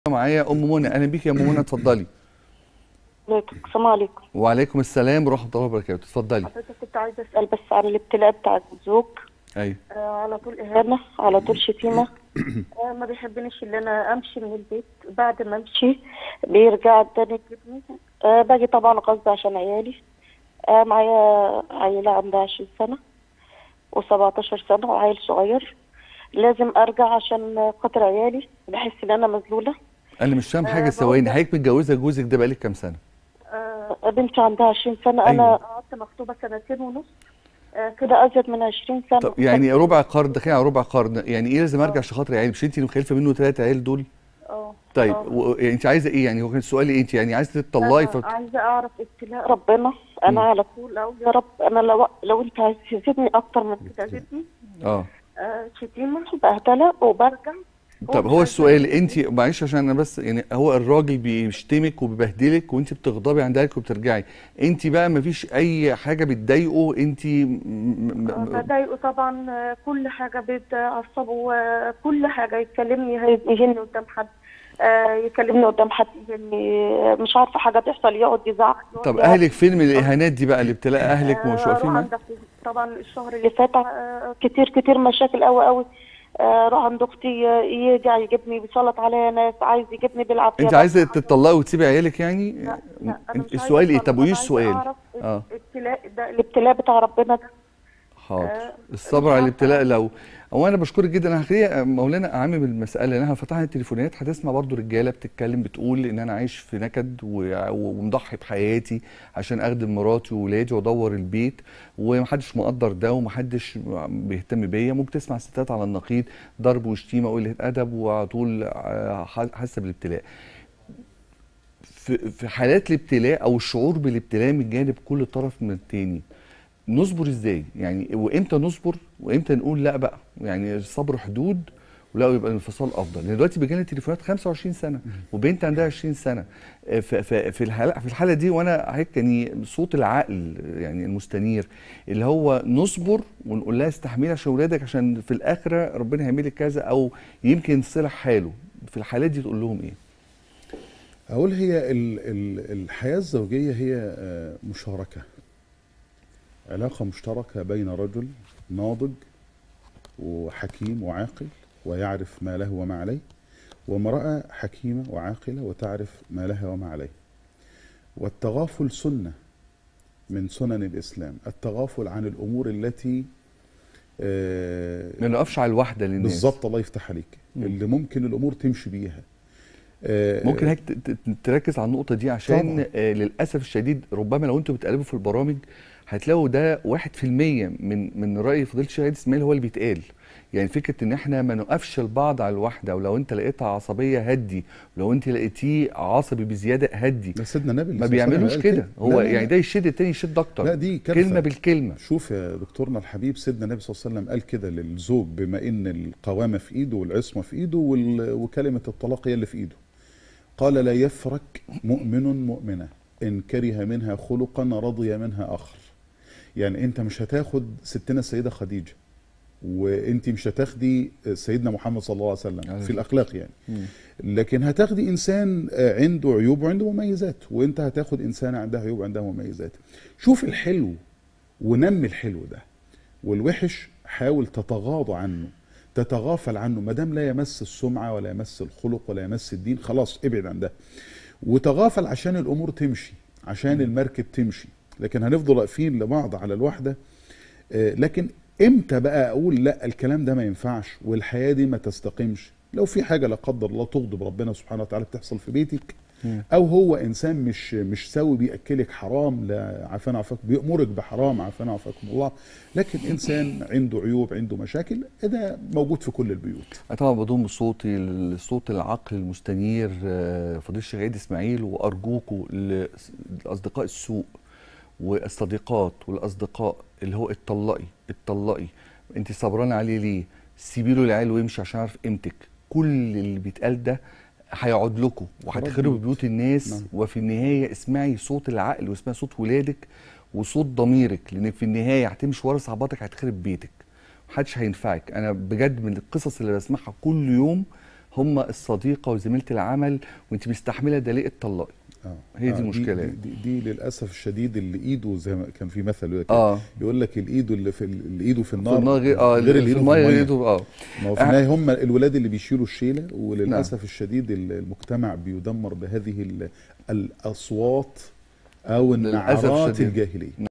معايا ام منى اهلا بيك يا ام منى اتفضلي عليكم السلام عليكم وعليكم السلام ورحمه الله وبركاته اتفضلي حضرتك كنت عايزه اسال بس عن الابتلاء بتاع الزوج ايوه آه على طول اهانه على طول شتيمه آه ما بيحبنيش ان انا امشي من البيت بعد ما امشي بيرجع تاني يجيبني آه باجي طبعا غصب عشان عيالي آه معايا عيله عندها 20 سنه و17 سنه وعيل صغير لازم ارجع عشان خاطر عيالي بحس ان انا مذلوله انا مش فاهم آه، حاجه بقول ثواني لك- حضرتك متجوزه جوزك ده بقالك كام سنه آه بنتي عندها 20 سنه أيوة. انا قعدت مخطوبه سنتين ونص آه كده ازيد من 20 سنه طب يعني ربع قرن داخلين على ربع قرن يعني ايه لازم ارجع عشان خاطر عيالي مش انت اللي مخلفه منه ثلاثه عيال دول اه طيب آه. و... يعني انت عايزه ايه يعني هو كان سؤالي ايه انت يعني عايزه تطلعي أنا ف... عايزه اعرف ابتلاء ربنا انا على طول اقول يا رب انا لو لو انت عايز تزيدني اكتر من كده زدني اه آه شتيمه بهدله وبرجع طب مش هو عايزة- السؤال انت معلش عشان انا بس يعني هو الراجل بيشتمك وبيبهدلك وانت بتغضبي عن ذلك وبترجعي انت بقى مفيش اي حاجه بتضايقه انت م- م- آه، م- بضايقه طبعا آه، كل حاجه بتعصبه آه، كل حاجه يكلمني يهني قدام حد آه، يكلمني قدام حد يهني آه، مش عارفه حاجه تحصل يقعد يزعق يقعد طب يعيط. اهلك فين من الاهانات دي بقى الابتلاء اهلك آه، مش واقفين اروح معاك عند اختي طبعا الشهر اللي فات آه، كتير كتير مشاكل قوي قوي آه، اروح عند اختي آه، يرجع يجيبني بيسلط عليا ناس عايز يجيبني بالعافيه انت بس عايزه عايزة- تطلقي وتسيبي عيالك يعني لا لا انا انت- مش السؤال ايه عايزة طب وايه أطلق، أنا السؤال عايزة أعرف اه الابتلاء ده الابتلاء بتاع ربنا ده حاضر آه، الصبر مش على عارفة. الابتلاء لو هو انا بشكرك جدا انا هخليها مولانا اعمم المساله لانها فتحنا التليفونات هتسمع برضو رجاله بتتكلم بتقول ان انا عايش في نكد و- ومضحي بحياتي عشان اخدم مراتي وولادي وادور البيت ومحدش مقدر ده ومحدش بيهتم بيا ممكن تسمع ستات على النقيض ضرب وشتيمه وقله ادب وعلى طول آه، حاسه بالابتلاء في في حالات الابتلاء او الشعور بالابتلاء من جانب كل طرف من التاني نصبر ازاي يعني وامتى نصبر وامتى نقول لا بقى يعني الصبر حدود ولا يبقى الانفصال افضل لان دلوقتي بيجي لنا تليفونات 25 سنه وبنت عندها 20 سنه آه، ف- ف- في الحاله في الحاله دي وانا هيك يعني صوت العقل يعني المستنير اللي هو نصبر ونقول لها استحملي عشان اولادك عشان في الاخره ربنا هيعمل لك كذا او يمكن يصلح حاله في الحالات دي تقول لهم ايه؟ أقول هي ال ال الحياة الزوجية هي آه، مشاركة علاقة مشتركة بين رجل ناضج وحكيم وعاقل ويعرف ما له وما عليه وامرأة حكيمة وعاقلة وتعرف ما لها وما عليه والتغافل سنة من سنن الإسلام التغافل عن الأمور التي آه، ما نقفش على الواحده للناس بالظبط الله يفتح عليك مم. اللي ممكن الأمور تمشي بيها آه، ممكن هيك ت- ت- تركز على النقطة دي عشان طبعاً. آه للأسف الشديد ربما لو انتوا بتقلبوا في البرامج هتلاقوا ده واحد في المية من من رأي فضيلة الشيخ عيد اسماعيل هو اللي بيتقال يعني فكرة ان احنا ما نقفش البعض على الواحدة ولو انت لقيتها عصبية هدي ولو انت لقيتيه عصبي بزيادة هدي ده سيدنا النبي ما صلى الله عليه وسلم بيعملوش قال كده هو لا لا يعني لا. ده يشد التاني يشد اكتر لا دي كارثة. كلمة بالكلمة شوف يا دكتورنا الحبيب سيدنا النبي صلى الله عليه وسلم قال كده للزوج بما ان القوامه في ايده والعصمه في ايده وال- وكلمه الطلاق هي اللي في ايده قال لا يفرك مؤمن مؤمنه ان كره منها خلقا رضي منها اخر يعني انت مش هتاخد ستنا السيده خديجه وانت مش هتاخدي سيدنا محمد صلى الله عليه وسلم عليه في الاخلاق يعني مم. لكن هتاخدي انسان آه، عنده عيوب وعنده مميزات وانت هتاخد انسان عندها عيوب وعندها مميزات شوف الحلو ونمي الحلو ده والوحش حاول تتغاضى عنه تتغافل عنه ما دام لا يمس السمعه ولا يمس الخلق ولا يمس الدين خلاص ابعد عن ده وتغافل عشان الامور تمشي عشان المركب تمشي لكن هنفضل واقفين لبعض على الواحده آه، لكن امتى بقى اقول لا الكلام ده ما ينفعش والحياه دي ما تستقيمش لو في حاجه لا قدر الله تغضب ربنا سبحانه وتعالى بتحصل في بيتك مم. او هو انسان مش مش سوي بياكلك حرام لا عافانا عافاك بيامرك بحرام عافانا عافاكم الله لكن انسان عنده عيوب عنده مشاكل ده موجود في كل البيوت أنا طبعا بضم صوتي لصوت العقل المستنير آه، فضيلة الشيخ عيد اسماعيل وارجوكوا لاصدقاء السوء والصديقات والاصدقاء اللي هو اتطلقي اتطلقي انت صبرانه عليه ليه سيبي له العيال ويمشي عشان اعرف قيمتك كل اللي بيتقال ده هيقعد لكم وهتخربوا بيوت. بيوت الناس نعم. وفي النهايه اسمعي صوت العقل واسمعي صوت ولادك وصوت ضميرك لان في النهايه هتمشي ورا صحباتك هتخرب بيتك محدش هينفعك انا بجد من القصص اللي بسمعها كل يوم هم الصديقه وزميله العمل وانت مستحمله ده ليه اتطلقي اه هي دي آه، المشكلة دي, يعني. دي, دي للاسف الشديد اللي ايده زي ما كان في مثل يقول لك اه يقول لك الايد اللي في ال- اللي ايده في في النار النار غير اه غير اللي في ايده الميه غير المية. ايده اه ما هو في أه. النهايه هم الولاد اللي بيشيلوا الشيله وللاسف الشديد ال- المجتمع بيدمر بهذه ال- الاصوات او للأسف النعرات الشديد. الجاهليه